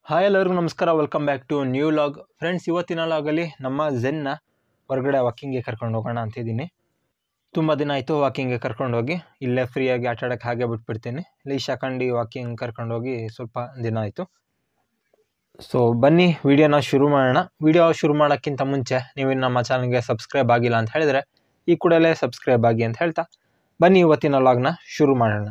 Hi ಎಲ್ಲರಿಗೂ ನಮಸ್ಕಾರ welcome back to new log friends ಇವತ್ತಿನ ಲಾಗಲ್ಲಿ ನಮ್ಮ ಝೆನ್ನ ಹೊರಗಡೆ ವಾಕಿಂಗ್ಗೆ ಕರ್ಕೊಂಡು ಹೋಗೋಣ ಅಂತಿದ್ದೀನಿ ತುಂಬ ದಿನ ಆಯಿತು ವಾಕಿಂಗ್ಗೆ ಕರ್ಕೊಂಡು ಹೋಗಿ ಇಲ್ಲೇ ಫ್ರೀಯಾಗಿ ಆಟ ಆಡೋಕ್ಕೆ ಹಾಗೆ ಬಿಟ್ಬಿಡ್ತೀನಿ ಲೀಶ್ ಹಾಕೊಂಡು ವಾಕಿಂಗ್ ಕರ್ಕೊಂಡು ಹೋಗಿ ಸ್ವಲ್ಪ ದಿನ ಆಯಿತು ಸೊ ಬನ್ನಿ ವಿಡಿಯೋನ ಶುರು ಮಾಡೋಣ ವಿಡಿಯೋ ಶುರು ಮಾಡೋಕ್ಕಿಂತ ಮುಂಚೆ ನೀವು ಇನ್ನು ನಮ್ಮ ಚಾನಲ್ಗೆ ಸಬ್ಸ್ಕ್ರೈಬ್ ಆಗಿಲ್ಲ ಅಂತ ಹೇಳಿದ್ರೆ ಈ ಕೂಡಲೇ ಸಬ್ಸ್ಕ್ರೈಬ್ ಆಗಿ ಅಂತ ಹೇಳ್ತಾ ಬನ್ನಿ ಇವತ್ತಿನ ಲಾಗ್ನ ಶುರು ಮಾಡೋಣ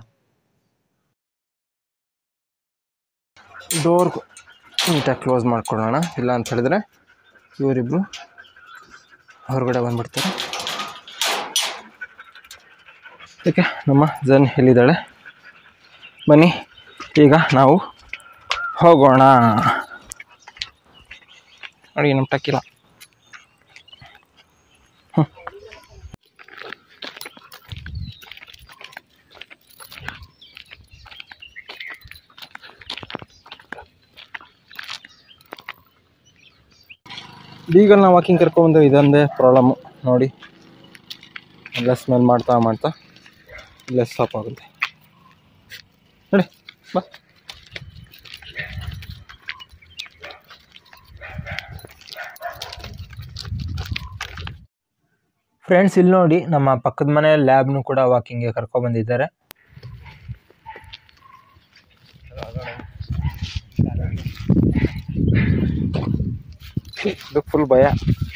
ಡೋರ್ ನೀಟಾಗಿ ಕ್ಲೋಸ್ ಮಾಡ್ಕೊಳ್ಳೋಣ ಇಲ್ಲ ಅಂತ ಹೇಳಿದ್ರೆ ಇವರಿಬ್ಬರು ಹೊರಗಡೆ ಬಂದ್ಬಿಡ್ತಾರೆ ಓಕೆ ನಮ್ಮ ಜನ್ ಎಲ್ಲಿದ್ದಾಳೆ ಬನ್ನಿ ಈಗ ನಾವು ಹೋಗೋಣ ನೋಡಿ ನಮ್ಮ ಟಕ್ಕಿಲ್ಲ ಹ್ಮ್. ಬೀಗಲ್ನ ವಾಕಿಂಗ್ ಕರ್ಕೊಂಡ್ಬಂದು ಇದೊಂದೇ ಪ್ರಾಬ್ಲಮ್ಮು ನೋಡಿ ಎಲ್ಲ ಸ್ಮೆಲ್ ಮಾಡ್ತಾ ಮಾಡ್ತಾ ಇಲ್ಲೇ ಸ್ಟಾಪ್ ಆಗುತ್ತೆ ನೋಡಿ ಬಾ ಫ್ರೆಂಡ್ಸ್ ಇಲ್ಲಿ ನೋಡಿ ನಮ್ಮ ಪಕ್ಕದ ಮನೆ ಲ್ಯಾಬ್ನು ಕೂಡ ವಾಕಿಂಗ್ಗೆ ಕರ್ಕೊಬಂದಿದ್ದಾರೆ ಇದು ಫುಲ್ ಭಯ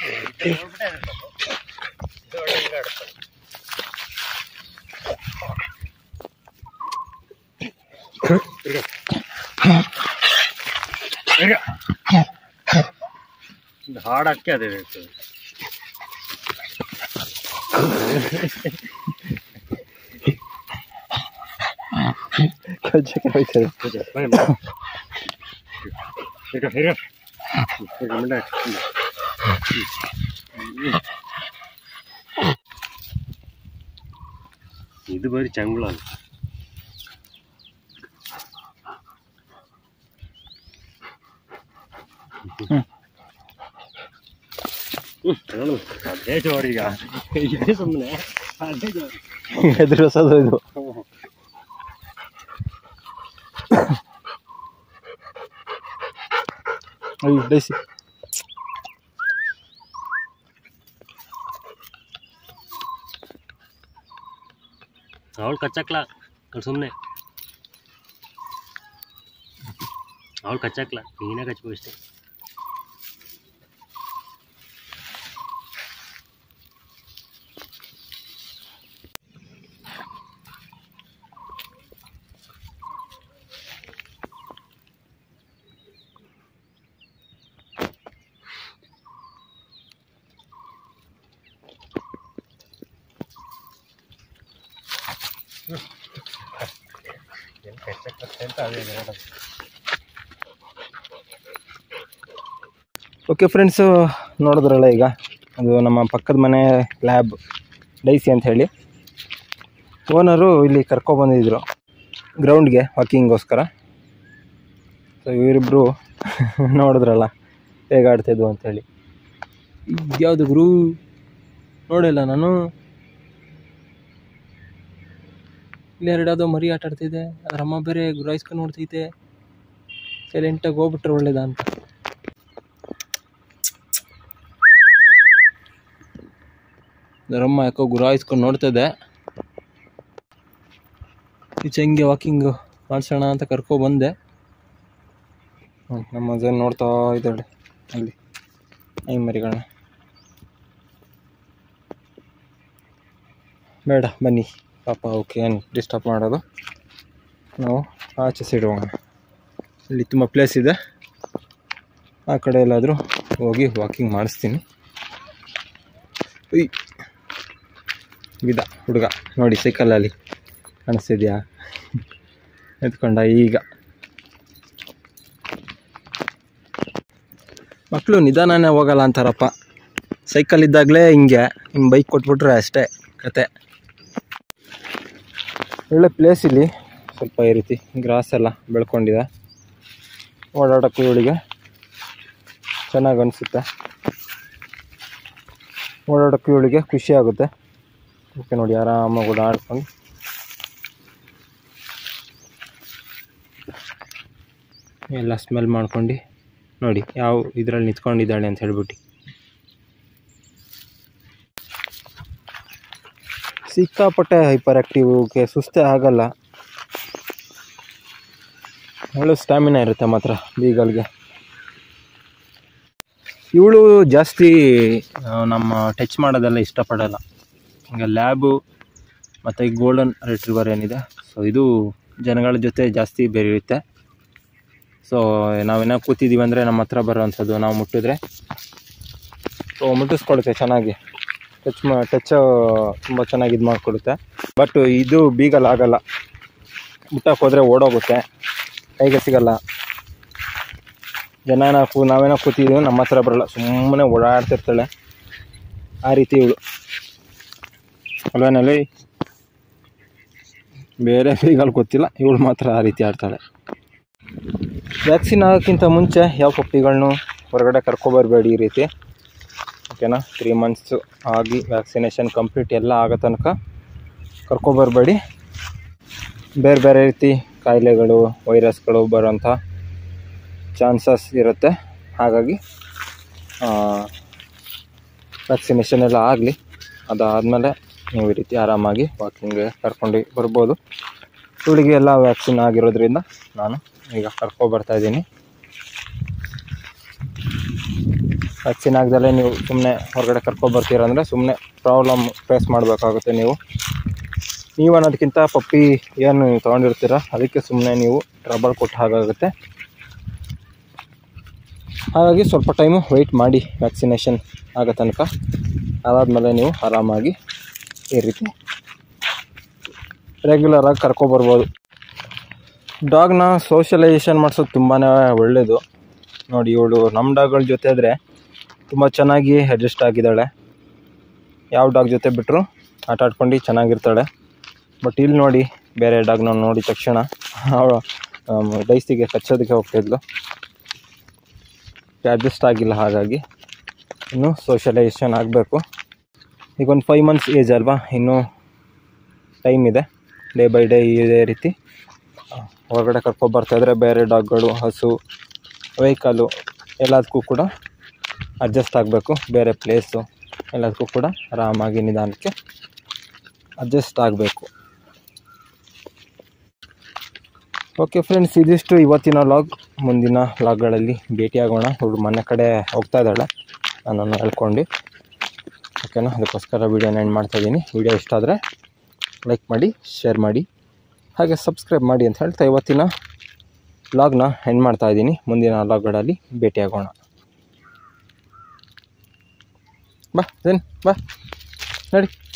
ಹಾಡಕ್ಕೆ ಅದೇ ಬೇಕು ಕಚ್ಚಕ್ಕೆ ಹೋಯ್ತದೆ ಇದು ಬರೀ ಚಂಗುಳ ಅದೇ ಜೋರೀಗ ಇದೇ ಸುಮ್ಮನೆ ಅದೇ ಜೋರಿ ಹೆದರ್ಸೋದು ಇದು ಅಯ್ಯೋ ಡೈಸಿ ಅವಳು ಕಚ್ಚಕ್ಲ ಅವ್ಳು ಸುಮ್ಮನೆ ಅವಳು ಕಚ್ಚಕ್ಲ ನೀನೇ ಕಚ್ಕೋ ಇಷ್ಟೇ ಅಂತ ಅದೇ ಓಕೆ ಫ್ರೆಂಡ್ಸು ನೋಡಿದ್ರಲ್ಲ ಈಗ ಅದು ನಮ್ಮ ಪಕ್ಕದ ಮನೆ ಲ್ಯಾಬ್ ಡೈಸಿ ಅಂತ ಹೇಳಿ ಓನರು ಇಲ್ಲಿ ಕರ್ಕೊಬಂದಿದ್ರು ಗ್ರೌಂಡ್ಗೆ ವಾಕಿಂಗೋಸ್ಕರ ಸೊ ಇವರಿಬ್ಬರು ನೋಡಿದ್ರಲ್ಲ ಹೇಗೆ ಆಡ್ತಿದ್ವು ಅಂತೇಳಿ ಇದ್ಯಾವುದು ಗುರು ನೋಡಿಲ್ಲ ನಾನು ಇಲ್ಲಿ ಎರಡಾದೋ ಮರಿ ಆಟ ಆಡ್ತಿದೆ ಅದ್ರ ಅಮ್ಮ ಬೇರೆ ಗುರಾಯಿಸ್ಕೊಂಡು ನೋಡ್ತೈತೆ ಸೈಲೆಂಟಾಗಿ ಹೋಗ್ಬಿಟ್ರೆ ಒಳ್ಳೇದಾ ಅಂತ ನರಮ್ಮ ಯಾಕೋ ಗುರಾಯಿಸ್ಕೊಂಡು ನೋಡ್ತಿದ್ದೆ ಈಚೆ ಹಿಂಗೆ ವಾಕಿಂಗ್ ಮಾಡ್ಸೋಣ ಅಂತ ಕರ್ಕೊ ಬಂದೆ ಹ್ಮ್, ನಮ್ಮ ಜನ ನೋಡ್ತಾ ಇದ್ದಾಳೆ ಅಲ್ಲಿ ಐ ಮರಿಗಳನ್ನ ಬೇಡ ಬನ್ನಿ ಪಾಪ ಓಕೆ ಏನು ಡಿಸ್ಟರ್ಬ್ ಮಾಡೋದು ನಾವು ಆಚೆ ಸೈಡ್ ಹೋಗೋಣ ಇಲ್ಲಿ ತುಂಬ ಪ್ಲೇಸ್ ಇದೆ ಆ ಕಡೆ ಎಲ್ಲಾದರೂ ಹೋಗಿ ವಾಕಿಂಗ್ ಮಾಡಿಸ್ತೀನಿ ಉಯ್ ಬಿದ್ದ ಹುಡುಗ ನೋಡಿ ಸೈಕಲಲ್ಲಿ ಕಾಣಿಸ್ತಿದ್ಯಾ ಎತ್ಕೊಂಡ ಈಗ ಮಕ್ಕಳು ನಿಧಾನನೇ ಹೋಗಲ್ಲ ಅಂತಾರಪ್ಪ ಸೈಕಲ್ ಇದ್ದಾಗಲೇ ಹಿಂಗೆ ನಿಮ್ಮ ಬೈಕ್ ಕೊಟ್ಬಿಟ್ರೆ ಅಷ್ಟೇ ಕತೆ ಒಳ್ಳೆ ಪ್ಲೇಸ್ ಇಲ್ಲಿ ಸ್ವಲ್ಪ ಈ ರೀತಿ ಗ್ರಾಸ್ ಎಲ್ಲ ಬೆಳ್ಕೊಂಡಿದೆ ಓಡಾಡೋಕ್ಕೂ ಇವಳಿಗೆ ಚೆನ್ನಾಗಿ ಅನಿಸುತ್ತೆ ಓಡಾಡೋಕ್ಕೂ ಇವಳಿಗೆ ಖುಷಿ ಆಗುತ್ತೆ ಓಕೆ ನೋಡಿ ಆರಾಮಾಗಿ ಓಡಾಡ್ಕೊಂಡು ಎಲ್ಲ ಸ್ಮೆಲ್ ಮಾಡ್ಕೊಂಡು ನೋಡಿ ಯಾವ ಇದರಲ್ಲಿ ನಿಂತ್ಕೊಂಡಿದ್ದಾಳೆ ಅಂತ ಹೇಳ್ಬಿಟ್ಟು ಸಿಕ್ಕಾಪಟ್ಟೆ ಹೈಪರ್ ಆ್ಯಕ್ಟಿವ್ಗೆ ಸುಸ್ತೇ ಆಗಲ್ಲ ಒಳ್ಳೆ ಸ್ಟ್ಯಾಮಿನಾ ಇರುತ್ತೆ ಮಾತ್ರ ಬೀಗಲ್ಗೆ ಇವಳು ಜಾಸ್ತಿ ಆ, ನಮ್ಮ ಟಚ್ ಮಾಡೋದೆಲ್ಲ ಇಷ್ಟಪಡಲ್ಲ ಈಗ ಲ್ಯಾಬು ಮತ್ತು ಈ ಗೋಲ್ಡನ್ ರಿಟ್ರಿವರ್ ಏನಿದೆ ಸೊ ಇದು ಜನಗಳ ಜೊತೆ ಜಾಸ್ತಿ ಬೆರೆಯುತ್ತೆ ಸೊ ನಾವೇನೋ ಕೂತಿದ್ದೀವಿ ಅಂದರೆ ನಮ್ಮ ಹತ್ರ ಬರೋವಂಥದ್ದು ನಾವು ಮುಟ್ಟಿದ್ರೆ ಸೊ ಮುಟ್ಟಿಸ್ಕೊಳುತ್ತೆ ಚೆನ್ನಾಗಿ ಟಚ್ ಮಾ ಟಚ್ ತುಂಬ ಚೆನ್ನಾಗಿ ಇದು ಮಾಡಿಕೊಡುತ್ತೆ ಬಟ್ ಇದು ಬೀಗಲ್ ಆಗಲ್ಲ ಮುಟ್ಟಕ್ಕೆ ಹೋದರೆ ಓಡೋಗುತ್ತೆ ಕೈಗೆ ಸಿಗಲ್ಲ ಜನ ನಾವು ನಾವೇನೋ ಕೂತಿದ್ದೀವಿ ನಮ್ಮ ಹತ್ರ ಬರಲ್ಲ ಸುಮ್ಮನೆ ಓಡಾಡ್ತಿರ್ತಾಳೆ ಆ ರೀತಿ ಇವಳು ಅಲ್ವೇನಲ್ಲಿ ಬೇರೆ ಬೀಗಲ್ ಗೊತ್ತಿಲ್ಲ ಇವಳು ಮಾತ್ರ ಆ ರೀತಿ ಆಡ್ತಾಳೆ ವ್ಯಾಕ್ಸಿನ್ ಆಗೋಕ್ಕಿಂತ ಮುಂಚೆ ಯಾವ ಪಪ್ಪಿಗಳನ್ನೂ ಹೊರಗಡೆ ಕರ್ಕೊಬರ್ಬೇಡಿ ಈ ರೀತಿ ಓಕೆನಾ ತ್ರೀ ಮಂತ್ಸ್ ಆಗಿ ವ್ಯಾಕ್ಸಿನೇಷನ್ ಕಂಪ್ಲೀಟ್ ಎಲ್ಲ ಆಗೋ ತನಕ ಕರ್ಕೊಬರ್ಬೇಡಿ ಬೇರೆ ಬೇರೆ ರೀತಿ ಕಾಯಿಲೆಗಳು ವೈರಸ್ಗಳು ಬರೋಂಥ ಚಾನ್ಸಸ್ ಇರುತ್ತೆ ಹಾಗಾಗಿ ವ್ಯಾಕ್ಸಿನೇಷನ್ ಎಲ್ಲ ಆಗಲಿ ಅದಾದಮೇಲೆ ನೀವು ಈ ರೀತಿ ಆರಾಮಾಗಿ ವಾಕಿಂಗ್ಗೆ ಕರ್ಕೊಂಡು ಬರ್ಬೋದು ಇವಳಿಗೆ ಎಲ್ಲ ವ್ಯಾಕ್ಸಿನ್ ಆಗಿರೋದ್ರಿಂದ ನಾನು ಈಗ ಕರ್ಕೊಬರ್ತಾ ಇದ್ದೀನಿ ವ್ಯಾಕ್ಸಿನ್ ಆಗದಲ್ಲೇ ನೀವು ಸುಮ್ಮನೆ ಹೊರಗಡೆ ಕರ್ಕೊಬರ್ತೀರ ಅಂದರೆ ಸುಮ್ಮನೆ ಪ್ರಾಬ್ಲಮ್ ಫೇಸ್ ಮಾಡಬೇಕಾಗುತ್ತೆ ನೀವು ನೀವು ಅನ್ನೋದಕ್ಕಿಂತ ಪಪ್ಪಿ ಏನು ನೀವು ತೊಗೊಂಡಿರ್ತೀರ ಅದಕ್ಕೆ ಸುಮ್ಮನೆ ನೀವು ಟ್ರಬಲ್ ಕೊಟ್ಟು ಹಾಗಾಗುತ್ತೆ ಹಾಗಾಗಿ ಸ್ವಲ್ಪ ಟೈಮು ವೆಯ್ಟ್ ಮಾಡಿ ವ್ಯಾಕ್ಸಿನೇಷನ್ ಆಗೋ ತನಕ ಅದಾದಮೇಲೆ ನೀವು ಆರಾಮಾಗಿ ಈ ರೀತಿ ರೆಗ್ಯುಲರಾಗಿ ಕರ್ಕೊಬರ್ಬೋದು ಡಾಗ್ನ ಸೋಷಲೈಸೇಷನ್ ಮಾಡಿಸೋದು ತುಂಬಾ ಒಳ್ಳೆಯದು ನೋಡಿ ಇವಳು ನಮ್ಮ ಡಾಗ್ಗಳ ಜೊತೆ ಆದರೆ ತುಂಬ ಚೆನ್ನಾಗಿ ಅಡ್ಜಸ್ಟ್ ಆಗಿದ್ದಾಳೆ ಯಾವ ಡಾಗ್ ಜೊತೆ ಬಿಟ್ಟರು ಆಟ ಆಡ್ಕೊಂಡು ಚೆನ್ನಾಗಿರ್ತಾಳೆ ಬಟ್ ಇಲ್ಲಿ ನೋಡಿ ಬೇರೆ ಡಾಗ್ನ ನೋಡಿದ ತಕ್ಷಣ ಅವಳು ಡೈಸಿಗೆ ಕಚ್ಚೋದಕ್ಕೆ ಹೋಗ್ತಿದ್ಲು ಅಡ್ಜಸ್ಟ್ ಆಗಿಲ್ಲ ಹಾಗಾಗಿ ಇನ್ನು ಸೋಷಲೈಸೇಷನ್ ಆಗಬೇಕು ಈಗ ಒಂದು ಫೈವ್ ಮಂತ್ಸ್ ಏಜ್ ಅಲ್ವಾ ಇನ್ನೂ ಟೈಮ್ ಇದೆ ಡೇ ಬೈ ಡೇ ಇದೇ ರೀತಿ ಆ, ಹೊರಗಡೆ ಕರ್ಕೊಬರ್ತಾಯಿದ್ರೆ ಬೇರೆ ಡಾಗ್ಗಳು ಹಸು ವೆಹಿಕಲ್ಲು ಎಲ್ಲದಕ್ಕೂ ಕೂಡ ಅಡ್ಜಸ್ಟ್ ಆಗಬೇಕು ಬೇರೆ ಪ್ಲೇಸು ಎಲ್ಲದಕ್ಕೂ ಕೂಡ ಆರಾಮಾಗಿ ನಿಧಾನಕ್ಕೆ ಅಡ್ಜಸ್ಟ್ ಆಗಬೇಕು ಓಕೆ ಫ್ರೆಂಡ್ಸ್ ಇದಿಷ್ಟು ಇವತ್ತಿನ ಲಾಗ್ ಮುಂದಿನ ಲಾಗ್ಗಳಲ್ಲಿ ಭೇಟಿಯಾಗೋಣ ಇವಳು ಮನೆ ಕಡೆ ಹೋಗ್ತಾ ಇದ್ದಾಳೆ ನಾನು ಹೇಳ್ಕೊಂಡು ಓಕೆನಾ ಅದಕ್ಕೋಸ್ಕರ ವೀಡಿಯೋನ ಎಂಡ್ ಮಾಡ್ತಾ ಇದ್ದೀನಿ ವೀಡಿಯೋ ಇಷ್ಟ ಆದರೆ ಲೈಕ್ ಮಾಡಿ ಶೇರ್ ಮಾಡಿ ಹಾಗೆ ಸಬ್ಸ್ಕ್ರೈಬ್ ಮಾಡಿ ಅಂತ ಹೇಳ್ತಾ ಇವತ್ತಿನ ಲಾಗ್ನ ಎಂಡ್ ಮಾಡ್ತಾ ಇದ್ದೀನಿ ಮುಂದಿನ ಲಾಗ್ಗಳಲ್ಲಿ ಭೇಟಿಯಾಗೋಣ ಬಾ ಜನ್ ಬಾ ನಡಿ